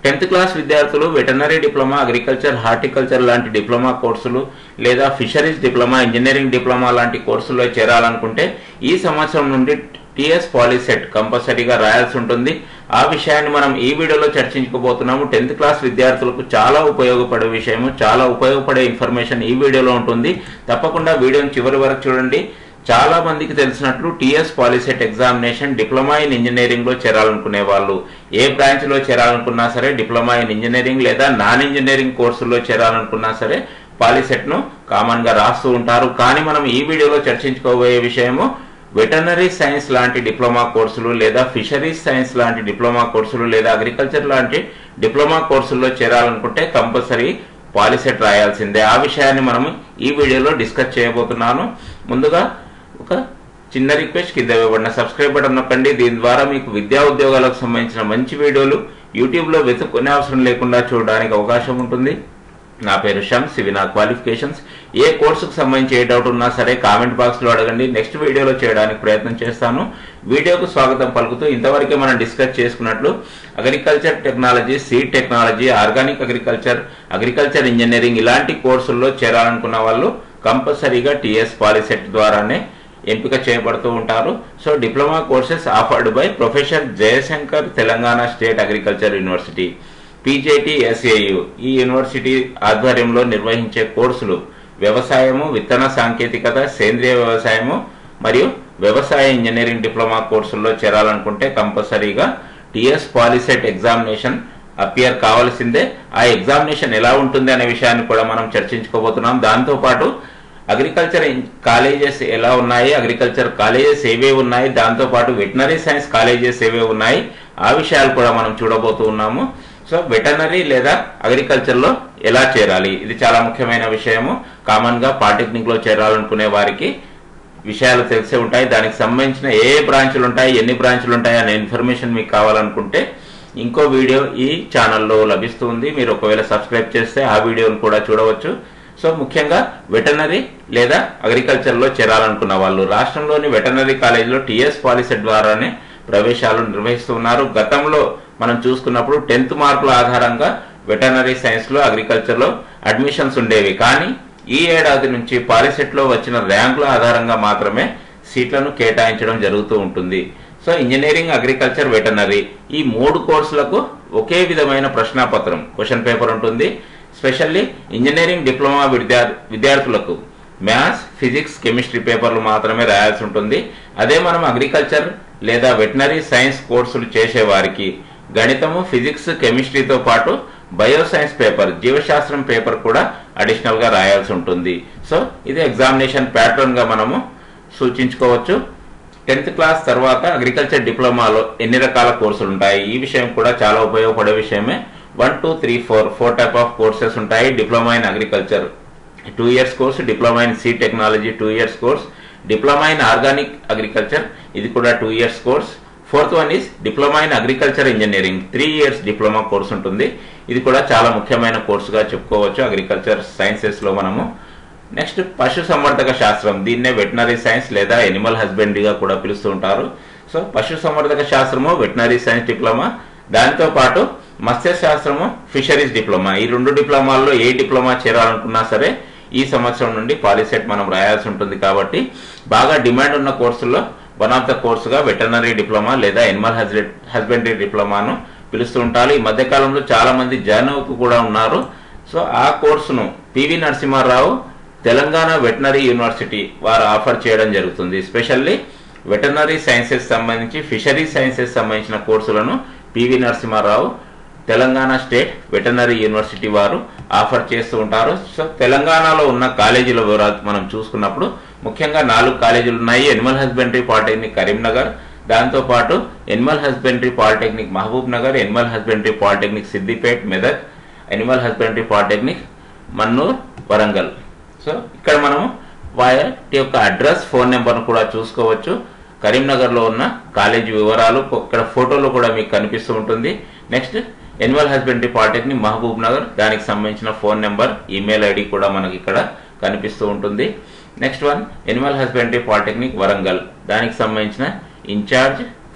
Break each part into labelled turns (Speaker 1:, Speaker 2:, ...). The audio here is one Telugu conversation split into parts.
Speaker 1: టెన్త్ క్లాస్ విద్యార్థులు వెటర్నరీ డిప్లొమా అగ్రికల్చర్ హార్టికల్చర్ లాంటి డిప్లొమా కోర్సులు లేదా ఫిషరీస్ డిప్లొమా ఇంజనీరింగ్ డిప్లొమా లాంటి కోర్సుల్లో చేరాలనుకుంటే ఈ సంవత్సరం నుండి టిఎస్ పాలిసెట్ కంపల్సరీగా రాయాల్సి ఉంటుంది ఆ విషయాన్ని మనం ఈ వీడియోలో చర్చించుకోబోతున్నాము టెన్త్ క్లాస్ విద్యార్థులకు చాలా ఉపయోగపడే విషయము చాలా ఉపయోగపడే ఇన్ఫర్మేషన్ ఈ వీడియోలో ఉంటుంది తప్పకుండా వీడియోని చివరి వరకు చూడండి చాలా మందికి తెలిసినట్లు TS POLYCET examination diploma in engineering లో చేరాలనుకునే వాళ్ళు ఏ బ్రాంచ్ లో చేరాలనుకున్నా సరే డిప్లొమా ఇన్ ఇంజనీరింగ్ లేదా నాన్ ఇంజనీరింగ్ కోర్సుల్లో చేరాలనుకున్నా సరే పాలిసెట్ ను కామన్ గా రాస్తూ ఉంటారు కానీ మనం ఈ వీడియోలో చర్చించుకోబోయే విషయము వెటర్నరీ సైన్స్ లాంటి డిప్లొమా కోర్సులు లేదా ఫిషరీస్ సైన్స్ లాంటి డిప్లొమా కోర్సులు లేదా అగ్రికల్చర్ లాంటి డిప్లొమా కోర్సుల్లో చేరాలనుకుంటే కంపల్సరీ పాలిసెట్ రాయాల్సిందే ఆ విషయాన్ని మనము ఈ వీడియోలో డిస్కస్ చేయబోతున్నాను ముందుగా ఒక చిన్న రిక్వెస్ట్ కింద ఇవ్వబడిన సబ్స్క్రైబ్ బటన్ నొక్కండి దీని ద్వారా మీకు విద్యా ఉద్యోగాలకు సంబంధించిన మంచి వీడియోలు యూట్యూబ్లో వెతుక్కునే అవసరం లేకుండా చూడడానికి అవకాశం ఉంటుంది నా పేరు షమ్స్ ఇవి నా క్వాలిఫికేషన్స్ ఏ కోర్సుకు సంబంధించి ఏ డౌట్ ఉన్నా సరే కామెంట్ బాక్స్లో అడగండి నెక్స్ట్ వీడియోలో చేయడానికి ప్రయత్నం చేస్తాను వీడియోకు స్వాగతం పలుకుతూ ఇంతవరకే మనం డిస్కస్ చేసుకున్నట్లు agriculture technology seed technology organic agriculture agriculture engineering ఇలాంటి కోర్సుల్లో చేరాలనుకున్న వాళ్ళు కంపల్సరీగా టిఎస్ పాలిసెట్ ద్వారానే ఎంపిక చేయబడుతూ ఉంటారు so diploma courses offered by professor Jayashankar Telangana state agriculture university PJT SAU ఈ యూనివర్సిటీ ఆధ్వర్యంలో నిర్వహించే కోర్సులు వ్యవసాయము విత్తన సాంకేతికత సేంద్రియ వ్యవసాయము మరియు వ్యవసాయ ఇంజనీరింగ్ డిప్లొమా కోర్సుల్లో చేరాలనుకుంటే కంపల్సరీగా టిఎస్ పాలిసెట్ ఎగ్జామినేషన్ అపియర్ కావాల్సిందే ఆ ఎగ్జామినేషన్ ఎలా ఉంటుంది అనే విషయాన్ని కూడా మనం చర్చించుకోబోతున్నాం దాంతోపాటు అగ్రికల్చర్ కాలేజెస్ ఎలా ఉన్నాయి అగ్రికల్చర్ కాలేజెస్ ఏవే ఉన్నాయి దాంతోపాటు వెటనరీ సైన్స్ కాలేజెస్ ఏవే ఉన్నాయి ఆ విషయాలు కూడా మనం చూడబోతూ ఉన్నాము సో వెటనరీ లేదా అగ్రికల్చర్ లో ఎలా చేరాలి ఇది చాలా ముఖ్యమైన విషయము కామన్ గా పాలిటెక్నిక్ లో చేరాలనుకునే వారికి విషయాలు తెలిసే ఉంటాయి దానికి సంబంధించిన ఏ బ్రాంచులు ఉంటాయి ఎన్ని బ్రాంచులు ఉంటాయి అనే ఇన్ఫర్మేషన్ మీకు కావాలనుకుంటే ఇంకో వీడియో ఈ ఛానల్లో లభిస్తుంది మీరు ఒకవేళ సబ్స్క్రైబ్ చేస్తే ఆ వీడియోను కూడా చూడవచ్చు సో ముఖ్యంగా వెటనరీ లేదా అగ్రికల్చర్ లో చేరాలనుకున్న వాళ్ళు రాష్ట్రంలోని వెటనరీ కాలేజీలో టిఎస్ పాలిసెట్ ద్వారానే ప్రవేశాలు నిర్వహిస్తున్నారు గతంలో మనం చూసుకున్నప్పుడు టెన్త్ మార్కుల ఆధారంగా వెటనరీ సైన్స్ లో అగ్రికల్చర్ లో అడ్మిషన్స్ ఉండేవి కానీ ఈ ఏడాది నుంచి పాలిసెట్ లో వచ్చిన ర్యాంకుల ఆధారంగా మాత్రమే సీట్లను కేటాయించడం జరుగుతూ ఉంటుంది సో ఇంజనీరింగ్ అగ్రికల్చర్ వెటనరీ ఈ మూడు కోర్సులకు ఒకే విధమైన ప్రశ్నాపత్రం క్వశ్చన్ పేపర్ ఉంటుంది స్పెషల్లీ ఇంజనీరింగ్ డిప్లొమా విద్యార్థులకు మ్యాథ్స్ ఫిజిక్స్ కెమిస్ట్రీ పేపర్లు మాత్రమే రాయాల్సి ఉంటుంది అదే మనం అగ్రికల్చర్ లేదా వెటనరీ సైన్స్ కోర్సులు చేసేవారికి గణితము ఫిజిక్స్ కెమిస్ట్రీతో పాటు బయోసైన్స్ పేపర్ జీవశాస్త్రం పేపర్ కూడా అడిషనల్ గా రాయాల్సి ఉంటుంది సో ఇది ఎగ్జామినేషన్ ప్యాటర్న్ గా మనము సూచించుకోవచ్చు టెన్త్ క్లాస్ తర్వాత అగ్రికల్చర్ డిప్లొమాలో ఎన్ని రకాల కోర్సులు ఉంటాయి ఈ విషయం కూడా చాలా ఉపయోగపడే విషయమే one two three four four type of courses ఉంటాయి diploma in agriculture two years course diploma in seed technology two years course diploma in organic agriculture ఇది కూడా two years course fourth one is diploma in agriculture engineering three years diploma course ఉంటుంది ఇది కూడా చాలా ముఖ్యమైన కోర్సుగా చెప్పుకోవచ్చు అగ్రికల్చర్ సైన్సెస్ లో మనము నెక్స్ట్ పశు సంవర్ధక శాస్త్రం దీన్నే వెటనరీ సైన్స్ లేదా ఎనిమల్ హస్బెండరీగా కూడా పిలుస్తూ ఉంటారు సో పశు సంవర్ధక శాస్త్రము వెటనరీ సైన్స్ డిప్లొమా దాంతో పాటు మత్స్య శాస్త్రము ఫిషరీస్ డిప్లొమా ఈ రెండు డిప్లొమాల్లో ఏ డిప్లొమా చేరాలనుకున్నా సరే ఈ సంవత్సరం నుండి పాలిసెట్ మనం రాయాల్సి ఉంటుంది కాబట్టి బాగా డిమాండ్ ఉన్న కోర్సుల్లో వన్ ఆఫ్ ద కోర్సుగా వెటర్నరీ డిప్లొమా లేదా ఎనిమల్ హస్బెండరీ డిప్లొమాను పిలుస్తూ ఉంటారు ఈ మధ్య కాలంలో చాలా మంది జాయిన్ అవుతూ కూడా ఉన్నారు సో ఆ కోర్సును PV Narasimha Rao Telangana veterinary university వారు ఆఫర్ చేయడం జరుగుతుంది స్పెషల్లీ వెటనరీ సైన్సెస్ సంబంధించి ఫిషరీ సైన్సెస్ సంబంధించిన కోర్సులను PV Narasimha Rao Telangana state veterinary university వారు ఆఫర్ చేస్తూ ఉంటారు సో తెలంగాణలో ఉన్న కాలేజీల వివరాలు మనం చూసుకున్నప్పుడు ముఖ్యంగా నాలుగు కాలేజీలు ఉన్నాయి ఎనిమల్ హస్బెండరీ పాలిటెక్నిక్ కరీంనగర్ దాంతో పాటు animal husbandry polytechnic Mahbubnagar animal husbandry polytechnic Siddipet Medak animal husbandry polytechnic Mannur Warangal so ఇక్కడ మనం వాటి యొక్క అడ్రస్ ఫోన్ నెంబర్ను కూడా చూసుకోవచ్చు కరీంనగర్లో ఉన్న కాలేజీ వివరాలు ఇక్కడ ఫోటోలో కూడా మీకు కనిపిస్తూ ఉంటుంది next animal husbandry polytechnic Mahbubnagar దానికి సంబంధించిన ఫోన్ నెంబర్ ఈమెయిల్ ఐడి కూడా మనకి ఇక్కడ కనిపిస్తూ ఉంటుంది next one animal husbandry polytechnic Warangal దానికి సంబంధించిన incharge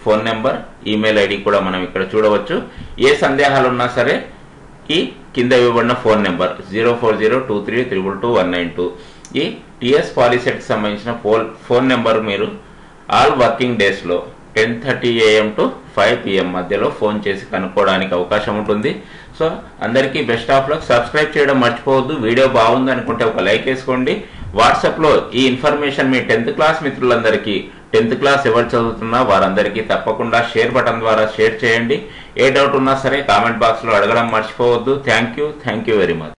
Speaker 1: phone number email ID కూడా మనం ఇక్కడ చూడవచ్చు ఏ సందేహాలు ఉన్నా సరే ఈ కింద ఇవ్వబడిన phone number zero four zero two three triple two one nine two ఈ టిఎస్ పాలిసెట్కి సంబంధించిన ఫోన్ ఫోన్ నెంబర్ మీరు ఆల్ వర్కింగ్ డేస్లో ten thirty AM to five PM మధ్యలో ఫోన్ చేసి కనుక్కోవడానికి అవకాశం ఉంటుంది సో అందరికీ బెస్ట్ ఆఫ్ లక్ సబ్స్క్రైబ్ చేయడం మర్చిపోవద్దు వీడియో బాగుంది అనుకుంటే ఒక లైక్ వేసుకోండి వాట్సాప్లో ఈ ఇన్ఫర్మేషన్ మీ టెన్త్ క్లాస్ మిత్రులందరికీ టెన్త్ క్లాస్ ఎవరు చదువుతున్నా వారందరికీ తప్పకుండా షేర్ బటన్ ద్వారా షేర్ చేయండి ఏ డౌట్ ఉన్నా సరే కామెంట్ బాక్స్లో అడగడం మర్చిపోవద్దు thank you thank you very much